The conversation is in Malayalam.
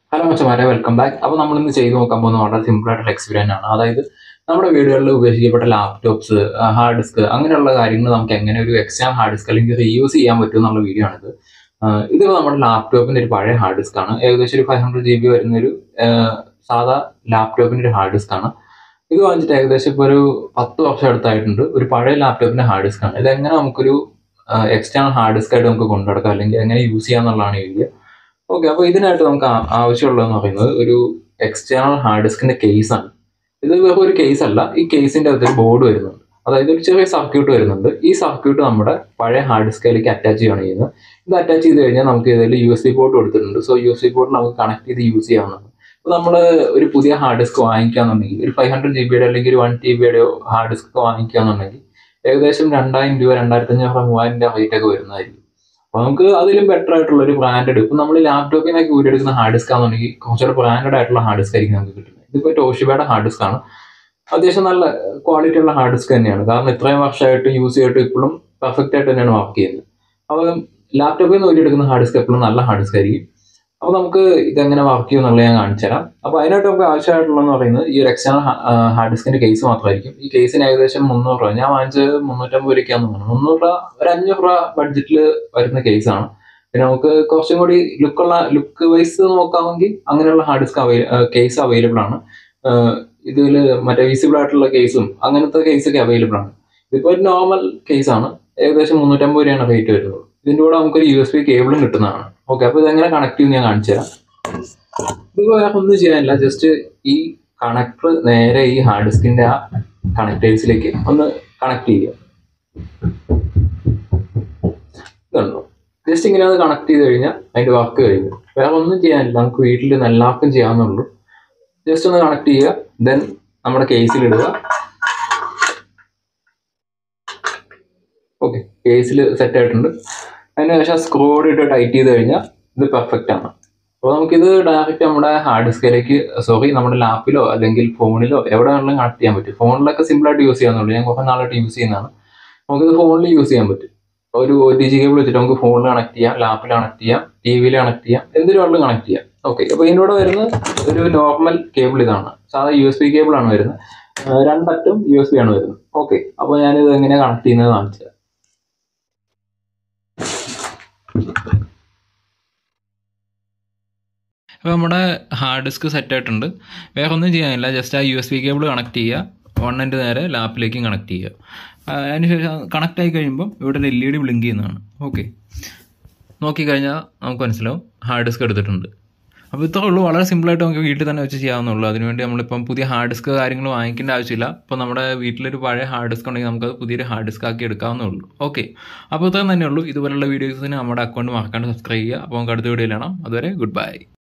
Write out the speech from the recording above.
ഹലോ മച്ചമാരെ വെൽക്കം ബാക്ക് അപ്പോൾ നമ്മൾ ഇന്ന് ചെയ്ത് നോക്കാൻ പോകുന്ന വളരെ സിമ്പിൾ ആയിട്ടുള്ള എക്സ്പീരിയൻസ് ആണ് അതായത് നമ്മുടെ വീടുകളിൽ ഉപയോഗിക്കപ്പെട്ട ലാപ്ടോപ്സ് ഹാർഡ് ഡിസ്ക് അങ്ങനെയുള്ള കാര്യങ്ങൾ നമുക്ക് എങ്ങനെ ഒരു എക്സ്റ്റേൺ ഹാർഡ് ഡിസ്ക് അല്ലെങ്കിൽ റീയൂസ് ചെയ്യാൻ പറ്റും എന്നുള്ള വീഡിയോ ആണിത് ആഹ് ഇത് നമ്മുടെ ലാപ്ടോപ്പിന്റെ ഒരു പഴയ ഹാർഡ് ഡിസ്ക് ആണ് ഏകദേശം ഒരു ഫൈവ് ഹൺഡ്രഡ് ജി ബി വരുന്ന ഒരു ആഹ് സാധാ ലാപ്ടോപ്പിന്റെ ഒരു ഹാർഡ് ഡിസ്ക് ആണ് ഇത് വാങ്ങിച്ചിട്ട് ഏകദേശം ഇപ്പോൾ ഒരു പത്ത് വർഷം അടുത്തായിട്ടുണ്ട് ഒരു പഴയ ലാപ്ടോപ്പിന്റെ ഹാർഡ് ഡിസ്ക് ആണ് ഇത് എങ്ങനെ നമുക്കൊരു എക്സ്റ്റേണൽ ഹാർഡ് ഡിസ്ക് ആയിട്ട് നമുക്ക് കൊണ്ടുനടക്കാം അല്ലെങ്കിൽ എങ്ങനെ യൂസ് ചെയ്യാന്നുള്ളതാണ് ഈ വീഡിയോ ഓക്കെ അപ്പോൾ ഇതിനായിട്ട് നമുക്ക് ആ- ആവശ്യമുള്ളതെന്ന് പറയുന്നത് ഒരു എക്സ്റ്റേണൽ ഹാർഡ് ഡിസ്കിന്റെ കേസ് ആണ് ഇത് വെറും ഒരു കേസ് അല്ല ഈ കേസിന്റെ അകത്ത് ഒരു ബോർഡ് വരുന്നുണ്ട് അതായത് ഒരു ചെറിയ സർക്യൂട്ട് വരുന്നുണ്ട് ഈ സർക്യൂട്ട് നമ്മുടെ പഴയ ഹാർഡ് ഡിസ്കിലേക്ക് അറ്റാച്ച് ചെയ്യുകയാണ് ചെയ്യുന്നത് ഇത് അറ്റാച്ച് ചെയ്ത് കഴിഞ്ഞാൽ നമുക്ക് ഇതിൽ യു എസ് ബി പോർട്ട് കൊടുത്തിട്ടുണ്ട് so U S B port നമുക്ക് കണക്ട് ചെയ്ത് യൂസ് ചെയ്യാവുന്നതാണ് അപ്പോൾ നമ്മൾ ഒരു പുതിയ ഹാർഡ് ഡിസ്ക് വാങ്ങിക്കുകയാണെന്നുണ്ടെങ്കിൽ ഒരു ഫൈവ് ഹൺഡ്രഡ് ജി ബിയുടെ അല്ലെങ്കിൽ ഒരു വൺ ടി ബിയുടെ ഹാർഡ് ഡിസ്ക് വാങ്ങിക്കുകയാണെന്നുണ്ടെങ്കിൽ ഏകദേശം രണ്ടായിരം രൂപ രണ്ടായിരത്തി അഞ്ഞൂറ് മൂവായിരം രൂപ റേറ്റ് ഒക്കെ വരുന്നതായിരിക്കും അപ്പോൾ നമുക്ക് അതിലും ബെറ്റർ ആയിട്ടുള്ള ഒരു ബ്രാൻഡഡ് ഇപ്പം നമ്മൾ ലാപ്ടോപ്പിൽ നിന്നൊക്കെ ഊരിയെടുക്കുന്ന ഹാർഡ് ഡിസ്ക് ആണെന്നുണ്ടെങ്കിൽ കുറച്ചുകൂടെ ബ്രാൻഡഡ് ആയിട്ടുള്ള ഹാർഡ് ഡിസ്ക് ആയിരിക്കും നമുക്ക് കിട്ടുന്നത് ഇതിപ്പോൾ ടോഷിബയുടെ ഹാർഡ് ഡിസ്ക് ആണ് അത്യാവശ്യം നല്ല ക്വാളിറ്റി ഉള്ള ഹാർഡ് ഡിസ്ക് തന്നെയാണ് കാരണം ഇത്രയും വർഷമായിട്ട് യൂസ് ചെയ്തിട്ട് ഇപ്പോഴും പെർഫെക്റ്റ് ആയിട്ട് തന്നെയാണ് വർക്ക് ചെയ്യുന്നത് അപ്പോൾ ലാപ്ടോപ്പിൽ നിന്ന് ഊരിയെടുക്കുന്ന ഹാർഡ് ഡിസ്ക് എപ്പോഴും നല്ല ഹാർഡ് ഡിസ്ക് ആയിരിക്കും അപ്പോൾ നമുക്ക് ഇതെങ്ങനെ വർക്ക് ചെയ്യും എന്നുള്ളത് ഞാൻ കാണിച്ചു തരാം അപ്പോൾ അതിനായിട്ട് നമുക്ക് ആവശ്യമായിട്ടുള്ളതെന്ന് പറയുന്നത് ഈ ഒരു എക്സ്റ്റേണൽ ഹാർഡ് ഡിസ്കിന്റെ കേസ് മാത്രമായിരിക്കും ഈ കേസിന് ഏകദേശം മുന്നൂറ് രൂപ ഞാൻ വാങ്ങിച്ചത് മുന്നൂറ്റമ്പത് രൂപയ്ക്കാന്ന് തോന്നുന്നു മുന്നൂറ് രൂപ ഒരു അഞ്ഞൂറ് രൂപ ബഡ്ജറ്റിൽ വരുന്ന കേസാണ് പിന്നെ നമുക്ക് കുറച്ചും കൂടി ലുക്കുള്ള ലുക്ക് വൈസ് നോക്കാമെങ്കിൽ അങ്ങനെയുള്ള ഹാർഡ് ഡിസ്ക് അവൈ കേസ് അവൈലബിൾ ആണ് ഇതിൽ മറ്റേ വിസിബിൾ ആയിട്ടുള്ള കേസും അങ്ങനത്തെ കേസൊക്കെ അവൈലബിൾ ആണ് ഇതിപ്പോൾ ഒരു നോർമൽ കേസാണ് ഏകദേശം മുന്നൂറ്റമ്പത് രൂപയാണ് റേറ്റ് വരുന്നത് ഇതിൻ്റെ കൂടെ നമുക്കൊരു യു എസ് ബി കേബിളും കിട്ടുന്നതാണ് ഓക്കെ അപ്പോൾ ഇതെങ്ങനെ കണക്ട് ചെയ്യും ഞാൻ കാണിച്ചു തരാം ഇത് വേറെ ഒന്നും ചെയ്യാനില്ല ജസ്റ്റ് ഈ കണക്ടർ നേരെ ഈ ഹാർഡ് ഡിസ്കിന്റെ ആ കണക്ടേഴ്സിലേക്ക് ഒന്ന് കണക്ട് ചെയ്യുക ഇതുണ്ടോ ജസ്റ്റ് ഇങ്ങനെ ഒന്ന് കണക്ട് ചെയ്ത് കഴിഞ്ഞാൽ അതിന്റെ വർക്ക് കഴിഞ്ഞു വേറെ ഒന്നും ചെയ്യാനില്ല നമുക്ക് വീട്ടിൽ നിന്ന് എല്ലാവർക്കും ചെയ്യാവുന്നുള്ളൂ ജസ്റ്റ് ഒന്ന് കണക്ട് ചെയ്യുക ദെൻ നമ്മുടെ കേസിൽ ഇടുക ഓക്കെ കേസിൽ സെറ്റ് ആയിട്ടുണ്ട് അതിന് ശേഷം സ്ക്രൂ ഇട്ട് ടൈറ്റ് ചെയ്ത് കഴിഞ്ഞാൽ ഇത് പെർഫെക്റ്റ് ആണ് അപ്പോൾ നമുക്കിത് ഡയറക്റ്റ് നമ്മുടെ ഹാർഡ് ഡിസ്കിലേക്ക് സോറി നമ്മുടെ ലാപ്പിലോ അല്ലെങ്കിൽ ഫോണിലോ എവിടെ വേണമെങ്കിലും കണക്ട് ചെയ്യാൻ പറ്റും ഫോണിലൊക്കെ സിമ്പിൾ ആയിട്ട് യൂസ് ചെയ്യാന്നുള്ളൂ ഞാൻ കുറേ നാളായിട്ട് യൂസ് ചെയ്യുന്നതാണ് നമുക്കിത് ഫോണിൽ യൂസ് ചെയ്യാൻ പറ്റും ഒരു ഒ ടി ജി കേബിൾ വെച്ചിട്ട് നമുക്ക് ഫോണിൽ കണക്ട് ചെയ്യാം ലാപ്പിൽ കണക്ട് ചെയ്യാം ടി വിയിൽ കണക്ട് ചെയ്യാം എന്തിനു വേണമെങ്കിലും കണക്ട് ചെയ്യാം ഓക്കെ അപ്പോൾ ഇതിനോട് വരുന്ന ഒരു നോർമൽ കേബിൾ ഇതാണ് സാധാ യു എസ് ബി കേബിൾ ആണ് വരുന്നത് ആ, രണ്ടറ്റും യു എസ് ബി ആണ് വരുന്നത് ഓക്കെ അപ്പോൾ ഞാനിത് എങ്ങനെ കണക്ട് ചെയ്യുന്നത് കാണിച്ചു തരാം അപ്പോൾ നമ്മുടെ ഹാർഡ് ഡിസ്ക് സെറ്റ് ആയിട്ടുണ്ട് വേറെ ഒന്നും ചെയ്യാനില്ല ജസ്റ്റ് ആ U S B cable connect ചെയ്യുക വൺ എൻഡ് നേരെ ലാപ്പിലേക്കും കണക്ട് ചെയ്യുക ആ, അതിനുശേഷം കണക്ട് ആയി കഴിയുമ്പോൾ ഇവിടെ ഒരു എൽ ഇ ഡി ബ്ലിങ്ക് ചെയ്യുന്നതാണ് ഓക്കെ നോക്കിക്കഴിഞ്ഞാൽ നമുക്ക് മനസ്സിലാവും ഹാർഡ് ഡിസ്ക് എടുത്തിട്ടുണ്ട് അപ്പോൾ ഇത്രേ ഉള്ളൂ വളരെ സിമ്പിളായിട്ട് നമുക്ക് വീട്ടിൽ തന്നെ വെച്ച് ചെയ്യാവുന്നുള്ളൂ അതിനുവേണ്ടി നമ്മളിപ്പം പുതിയ ഹാർഡ് ഡിസ്ക് കാര്യങ്ങൾ വാങ്ങിക്കേണ്ട ആവശ്യമില്ല ഇപ്പോൾ നമ്മുടെ വീട്ടിലൊരു പഴയ ഹാർഡ് ഡിസ്ക് ഉണ്ടെങ്കിൽ നമുക്കത് പുതിയൊരു ഹാർഡ് ഡിസ്ക് ആക്കി എടുക്കാവുന്നേ ഉള്ളൂ ഓക്കെ അപ്പോൾ ഇത്രയും തന്നെ ഉള്ളൂ ഇതുപോലുള്ള വീഡിയോസിന് നമ്മുടെ അക്കൗണ്ട് മറക്കാണ്ട് സബ്സ്ക്രൈബ് ചെയ്യുക അപ്പോൾ നമുക്ക് അടുത്ത വീഡിയോയിൽ കാണാം അതുവരെ ഗുഡ് ബൈ